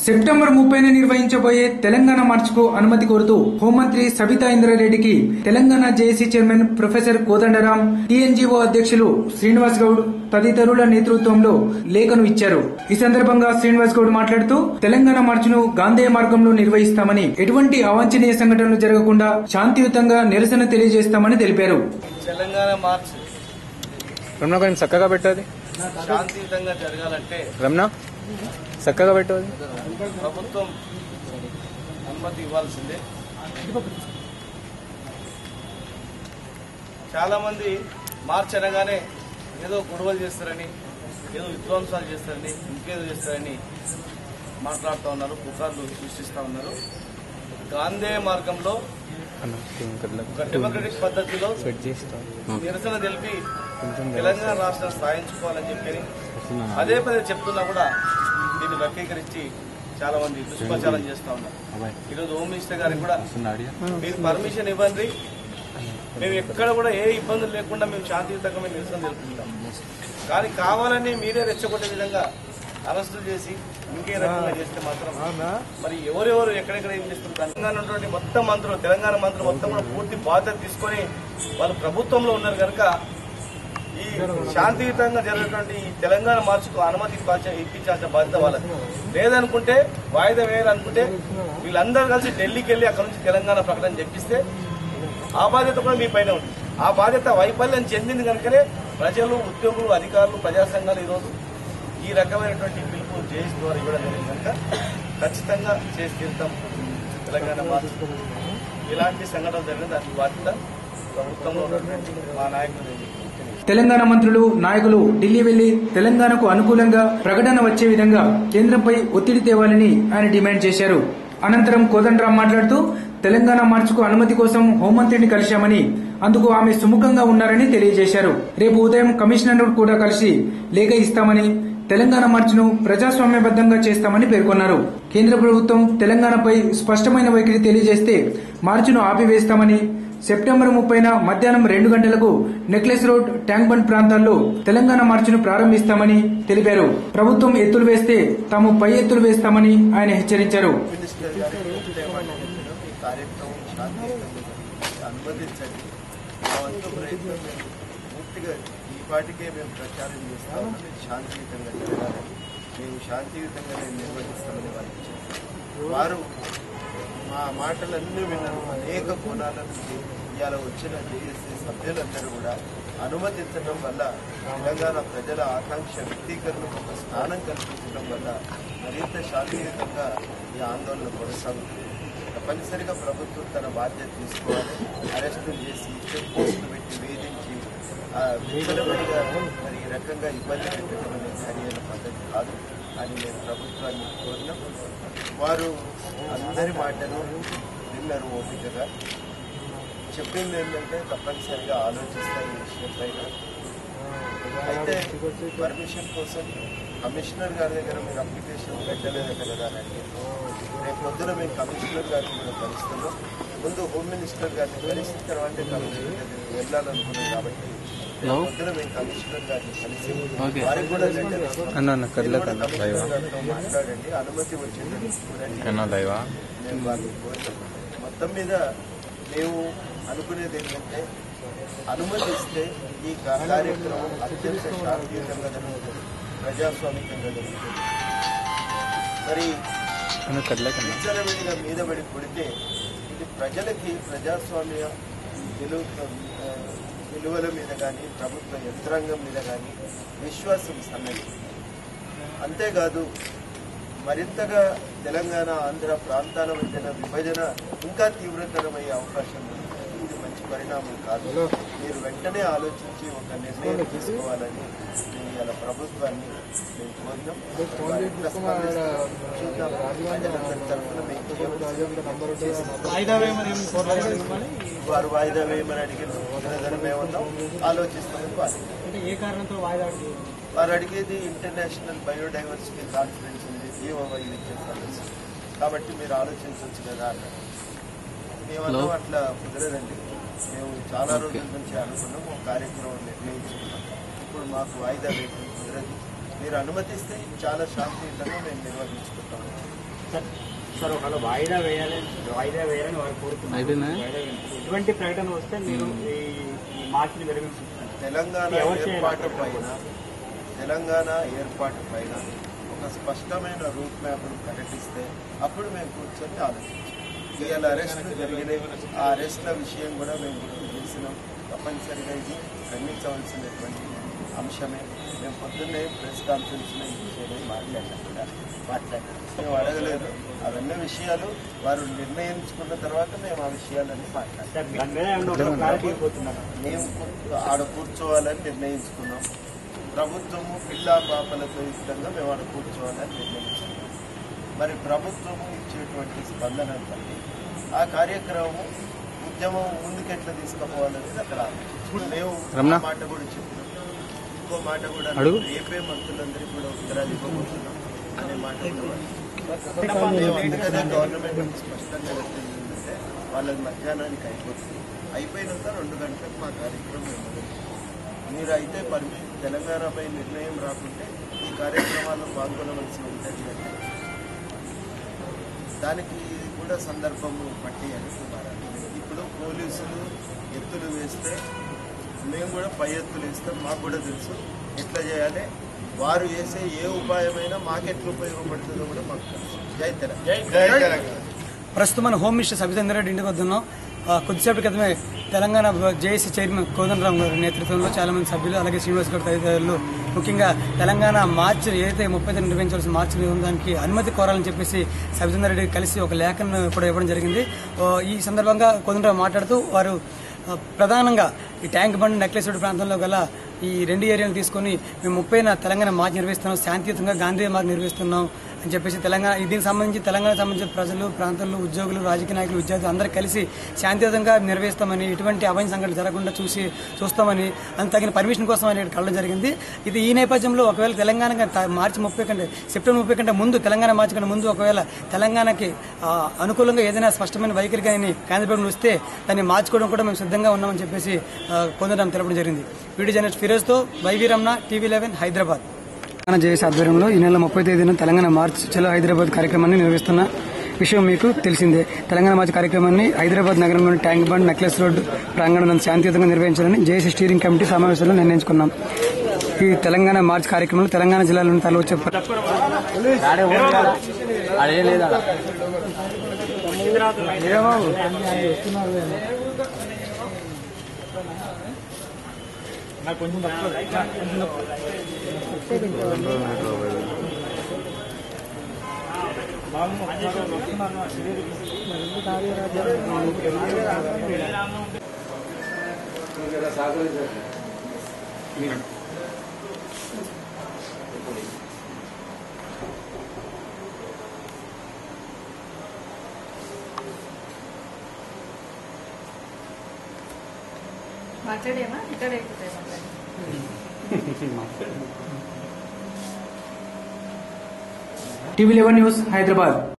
September ముప్పైన నిర్వహించబోయే తెలంగాణ మార్చ్కు అనుమతి కోరుతూ హోంమంత్రి సబితా ఇంద్రారెడ్డికి Telangana JAC chairman professor Kodandaram TNGO అధ్యక్షులు శ్రీనివాస్ గౌడ్ తదితరుల నేతృత్వంలో లేఖను ఇచ్చారు ఈ సందర్భంగా శ్రీనివాస్ గౌడ్ మాట్లాడుతూ తెలంగాణ మార్చును గాంధేయ మార్గంలో నిర్వహిస్తామని ఎటువంటి అవాంఛనీయ సంఘటనలు జరగకుండా శాంతియుతంగా నిరసన తెలియజేస్తామని తెలిపారు తెలంగాణ మార్చ్ రమణ కొంచెం చక్కగా పెట్టది శాంతియుతంగా జరగాలంటే రమణ చక్కగా పెట్టది ప్రభుత్వం అనుమతి ఇవ్వాల్సిందే చాలా మంది మార్చ్ అనగానే ఏదో గొడవలు చేస్తారని ఏదో విధ్వంసాలు చేస్తారని ఇంకేదో చేస్తారని మాట్లాడుతూ ఉన్నారు పుకార్లు సృష్టిస్తూ ఉన్నారు గాంధేయ మార్గంలో అన్న ఒక డెమోక్రటిక్ పద్ధతిలో సెట్ చేస్తాం నిరసన తెలిపి తెలంగాణ రాష్ట్రం సాధించుకోవాలని చెప్పి అదే పదే చెప్తున్నా కూడా దీన్ని వ్యక్తీకరించి చాలా మంది దుష్ప్రచారం చేస్తా ఉన్నారు ఈరోజు హోమ్ మినిస్టర్ గారికి కూడా మీరు పర్మిషన్ ఇవ్వండి మేము ఎక్కడ కూడా ఏ ఇబ్బందులు లేకుండా మేము శాంతియుతంగా మేము నిరసన తెలుపుకుంటాం కానీ కావాలని మీరే రెచ్చగొట్టే విధంగా అరెస్టులు చేసి ఇంకే రకంగా చేస్తే మాత్రం మరి ఎవరెవరు ఎక్కడెక్కడ ఏం చేస్తున్నారు తెలంగాణ ఉన్నటువంటి మొత్తం మంత్రులు తెలంగాణ మంత్రులు మొత్తం కూడా పూర్తి బాధ్యత తీసుకొని వాళ్ళు ప్రభుత్వంలో ఉన్నారు కనుక ఈ శాంతియుతంగా జరిగినటువంటి ఈ తెలంగాణ మార్చుకు అనుమతి ఇప్పాల్సిన ఇప్పించాల్సిన బాధ్యత వాళ్ళది లేదనుకుంటే వాయిదా వేయాలనుకుంటే వీళ్ళందరూ కలిసి ఢిల్లీకి వెళ్ళి అక్కడ నుంచి తెలంగాణ ప్రకటన చెప్పిస్తే ఆ బాధ్యత కూడా మీ పైన ఉంది ఆ బాధ్యత వైఫల్యం చెందింది కనుకనే ప్రజలు ఉద్యోగులు అధికారులు ప్రజా సంఘాలు ఈరోజు ఈ రకమైనటువంటి పిలుపు జేఎస్ ద్వారా ఇవ్వడం జరిగింది కనుక ఖచ్చితంగా చేసి తీరుతాం తెలంగాణ మార్చు ఇలాంటి సంఘటనలు జరిగిన దానికి బాధ్యత ప్రభుత్వంలో ఉన్నటువంటి మా నాయకులు తెలంగాణ మంత్రులు నాయకులు ఢిల్లీ వెళ్లి తెలంగాణకు అనుకూలంగా ప్రకటన వచ్చే విధంగా కేంద్రంపై ఒత్తిడి తేవాలని ఆయన డిమాండ్ చేశారు అనంతరం కోదండరాం మాట్లాడుతూ తెలంగాణ మార్చుకు అనుమతి కోసం హోంమంత్రిని కలిశామని అందుకు ఆమె సుముఖంగా ఉన్నారని తెలియజేశారు రేపు ఉదయం కమిషనర్ కూడా కలిసి లేఖ ఇస్తామని తెలంగాణ మార్చును ప్రజాస్వామ్యబద్దంగా చేస్తామని పేర్కొన్నారు కేంద్ర ప్రభుత్వం తెలంగాణపై స్పష్టమైన వైఖరి తెలియజేస్తే మార్చును ఆపివేస్తామని సెప్టెంబర్ ముప్పైన మధ్యాహ్నం రెండు గంటలకు నెక్లెస్ రోడ్ ట్యాంక్ బండ్ ప్రాంతాల్లో తెలంగాణ మార్చును ప్రారంభిస్తామని తెలిపారు ప్రభుత్వం ఎత్తులు వేస్తే తాము పై ఎత్తులు వేస్తామని ఆయన హెచ్చరించారు మినిస్టర్ గారికి ఒకటే మాట చెప్తున్నాం. ఈ కార్యక్రమం శాంతియుతంగా జరుగుతుంది. అనుమతించండి మా వంతు ప్రయత్నం మేము పూర్తిగా ఈ పాటికే మేము ప్రచారం చేస్తాం ఇది శాంతియుతంగా జరగాలని మేము శాంతియుతంగానే నిర్వహిస్తామని వారికి చెప్పారు వారు మా మాటలన్నీ విన్నారు అనేక కోణాల నుంచి ఇవాళ వచ్చిన జేఏసీ సభ్యులందరూ కూడా అనుమతించడం వల్ల తెలంగాణ ప్రజల ఆకాంక్ష వ్యక్తీకరణకు ఒక స్థానం కల్పించడం వల్ల మరింత శాంతియుతంగా ఈ ఆందోళన కొనసాగుతుంది తప్పనిసరిగా ప్రభుత్వం తన బాధ్యత తీసుకోవాలి అరెస్టులు చేసి చెక్ పోస్టులు పెట్టి వేధించి ఆ, విచ్చలవిడిగా మరి ఈ రకంగా ఇబ్బంది పెట్టడం అనేది సరైన పద్ధతి కాదు అని నేను ప్రభుత్వాన్ని కోరినాం వారు అందరి మాటలు విన్నారు ఓపికగా చెప్పింది ఏంటంటే తప్పనిసరిగా ఆలోచిస్తారు ఈ విషయం పైన అయితే పర్మిషన్ కోసం కమిషనర్ గారి దగ్గర మీరు అప్లికేషన్ పెట్టలేదట కదా అని అడిగారు. రేపు పొద్దున మేము కమిషనర్ గారిని కూడా కలుస్తున్నాం ముందు హోమ్ మినిస్టర్ గారిని కలిసిన తర్వాత కమిషనర్ దగ్గరికి వెళ్ళాలనుకున్నాం కాబట్టి రేపు పొద్దున మేము కమిషనర్ గారిని కలిసి వారికి కూడా లెటర్ ఇస్తాం. అన్న అన్న కర్ల మీరు కూడా కన్నా కమిషనర్ లైవా గారితో మాట్లాడండి అనుమతి వచ్చిందని చూడండి కన్నా లైవా మేము వాళ్ళకి కోరుతాం మొత్తం మీద మేము అనుకునేది ఏంటంటే అనుమతిస్తే ఈ కా- కార్యక్రమం అత్యంత శాంతియుతంగా జరుగుతుంది ప్రజాస్వామికంగా జరుగుతుంది మరి అన్న కర్ల కన్నా విచ్చలవిడిగా మీద పడి కొడితే ఇది ప్రజలకి ప్రజాస్వామ్య విలువ ఆ, విలువల మీద కానీ ప్రభుత్వ యంత్రాంగం మీద కానీ విశ్వాసం సన్నది అంతేకాదు మరింతగా తెలంగాణ ఆంధ్ర ప్రాంతాల మధ్యన విభజన ఇంకా తీవ్రతరమయ్యే అవకాశం ఉంది ఇది మంచి పరిణామం కాదు మీరు వెంటనే ఆలోచించి ఒక నిర్ణయం తీసుకోవాలని మేము ఇలా ప్రభుత్వాన్ని మేము కోరినాం వారు ఎంత స్పందిస్తారో చూద్దాం. ప్రజలందరి తరఫున మేము చేయవలసింది వారు వాయిదా వేయమని అడిగారు లేదని మేము ఉన్నాం ఆలోచిస్తామని వారు ఏ కారణంతో వాయిదా అడిగారు? వారు అడిగేది ఇంటర్నేషనల్ బయోడైవర్సిటీ కాన్ఫరెన్స్ ఉంది జీవ వైవిధ్య సదస్సు కాబట్టి మీరు ఆలోచించవచ్చు కదా అన్నారు మేమన్నా అట్లా కుదరదండి మేము చాలా రోజుల నుంచి అనుకున్నాం ఒక కార్యక్రమం నిర్ణయించుకున్నాం ఇప్పుడు మాకు వాయిదా వేయడం కుదరదు మీరు అనుమతిస్తే చాలా శాంతియుతంగా మేము నిర్వహించుకుంటాం సార్ సార్ ఒకవేళ వాయిదా వేయాలి వాయిదా వేయాలని వారు కోరుతున్నారు అయిపోయిందా? వాయిదా వేయాలి. ఎటువంటి ప్రకటన వస్తే మీరు ఈ ఈ మార్చిని విరమించుకుంటారు తెలంగాణ ఎవరు చేయాలి? ఏర్పాటు పైన తెలంగాణ ఏర్పాటు పైన ఒక స్పష్టమైన రూట్ మ్యాప్ను ప్రకటిస్తే అప్పుడు మేము కూర్చొని ఆలోచించాం ఇవాళ అరెస్టులు జరిగినాయి ఆ అరెస్ట్ల విషయం కూడా మేము గుర్తు చేసినాం తప్పనిసరిగా ఇది ఖండించవలసినటువంటి అంశమే మేము పొద్దున్నే ప్రెస్ కాన్ఫరెన్స్లో ఈ విషయమే మాట్లాడినాం కూడా మాట్లాడాం మేము అడగలేదు అవన్నీ విషయాలు వారు నిర్ణయించుకున్న తర్వాత మేము ఆ విషయాలన్నీ మాట్లాడాం సార్ దాని మీద ఏమన్నా ఒక క్లారిటీ పోతున్నారు మేము కూర్చో- ఆడ కూర్చోవాలని నిర్ణయించుకున్నాం ప్రభుత్వము పిల్లా పాపలతో యుక్తంగా మేము ఆడ కూర్చోవాలని నిర్ణయించుకున్నాం మరి ప్రభుత్వము ఇచ్చేటువంటి స్పందన బట్టి ఆ కార్యక్రమం ఉద్యమం ముందుకెట్లా తీసుకుపోవాలనేది అక్కడ ఇప్పుడు మేము రమణ. ఆ మాట కూడా చెప్పినాం ఇంకో మాట కూడా అడుగు. రేపే మంత్రులందరికీ కూడా ఉత్తరాలు ఇవ్వబోతున్నాం అనే మాట కూడా వాడాం. మేము అందుకనే గవర్నమెంట్ స్పష్టంగా చెప్పింది ఏంటంటే వాళ్ళకి మధ్యాహ్నానికి అయిపోతుంది అయిపోయినాక రెండు గంటలకు మా కార్యక్రమం మొదలు మీరు అయితే పర్మి తెలంగాణపై నిర్ణయం రాకుంటే ఈ కార్యక్రమాల్లో పాల్గొనవలసి ఉంటుంది అంటే దానికి కూడా సందర్భము పట్టి అని మారాలి ఇప్పుడు పోలీసులు ఎత్తులు వేస్తే మేము కూడా పై ఎత్తులు వేస్తాం మాకు కూడా తెలుసు ఎట్లా చేయాలి వారు వేసే ఏ ఉపాయమైనా మాకెట్లా ఉపయోగపడుతుందో కూడా మాకు తెలుసు జై తెలంగాణ ప్రస్తుతం మన హోమ్ మినిస్టర్ సబితేందర్ రెడ్డి ఇంటికి వస్తున్నాం ఆ, కొద్దిసేపటి క్రితమే తెలంగాణ జేఏసీ చైర్మన్ కోదండరామ్ గారి నేతృత్వంలో చాలా మంది సభ్యులు అలాగే శ్రీనివాస్ గౌడ్ తదితరులు ముఖ్యంగా తెలంగాణ మార్చ్ ఏదైతే ముప్పై తేదీ నిర్వహించాల్సిన మార్చ్ ఉంది దానికి అనుమతి కోరాలని చెప్పేసి సబితేందర్ రెడ్డి కలిసి ఒక లేఖను కూడా ఇవ్వడం జరిగింది ఓ, ఈ సందర్భంగా కోదండరామ్ మాట్లాడుతూ వారు ఆ, ప్రధానంగా ఈ ట్యాంక్ బండ్ నెక్లెస్ రోడ్ ప్రాంతంలో గల ఈ రెండు ఏరియాలు తీసుకొని మేము ముప్పైన తెలంగాణ మార్చ్ నిర్వహిస్తున్నాం శాంతియుతంగా గాంధీ మార్చ్ నిర్వహిస్తున్నాం అని చెప్పేసి తెలంగాణ దీనికి సంబంధించి తెలంగాణ సంబంధించిన ప్రజలు ప్రాంతాల్లో ఉద్యోగులు రాజకీయ నాయకులు విద్యార్థులు అందరూ కలిసి శాంతియుతంగా నిర్వహిస్తామని ఎటువంటి అభయ సంఘటన జరగకుండా చూసి చూస్తామని అందుకు తగిన పర్మిషన్ కోసం అనేది కలడం జరిగింది ఇది ఈ నేపథ్యంలో ఒకవేళ తెలంగాణ కానీ త- మార్చి ముప్పై కంటే సెప్టెంబర్ ముప్పై కంటే ముందు తెలంగాణ మార్చి కంటే ముందు ఒకవేళ తెలంగాణకి ఆ, అనుకూలంగా ఏదైనా స్పష్టమైన వైఖరి కానీ కేంద్ర ప్రభుత్వం వస్తే దాన్ని మార్చుకోవడం కూడా మేము సిద్ధంగా ఉన్నామని చెప్పేసి కొందరం తెలపడం జరిగింది వీడియో జర్నలిస్ట్ ఫిరోజ్తో YV Ramana TV eleven Hyderabad Telangana JAC ఆధ్వర్యంలో ఈ నెల ముప్పై తేదీన తెలంగాణ మార్చ్ చలో హైదరాబాద్ కార్యక్రమాన్ని నిర్వహిస్తున్న విషయం మీకు తెలిసిందే తెలంగాణ మార్చ్ కార్యక్రమాన్ని హైదరాబాద్ నగరంలోని ట్యాంక్ బండ్ నెక్లెస్ రోడ్ ప్రాంగణం శాంతియుతంగా నిర్వహించాలని జేఏసీ స్టీరింగ్ కమిటీ సమావేశంలో నిర్ణయించుకున్నాం ఈ తెలంగాణ మార్చ్ కార్యక్రమంలో తెలంగాణ జిల్లాలోని తలవచ్చే అదే లేదా నాకు కొంచెం తక్కువ మాట్లాడేమా ఇక్కడ అయిపోతాయి మాట్లాడి టీవీ లెవెన్ న్యూస్ హైదరాబాద్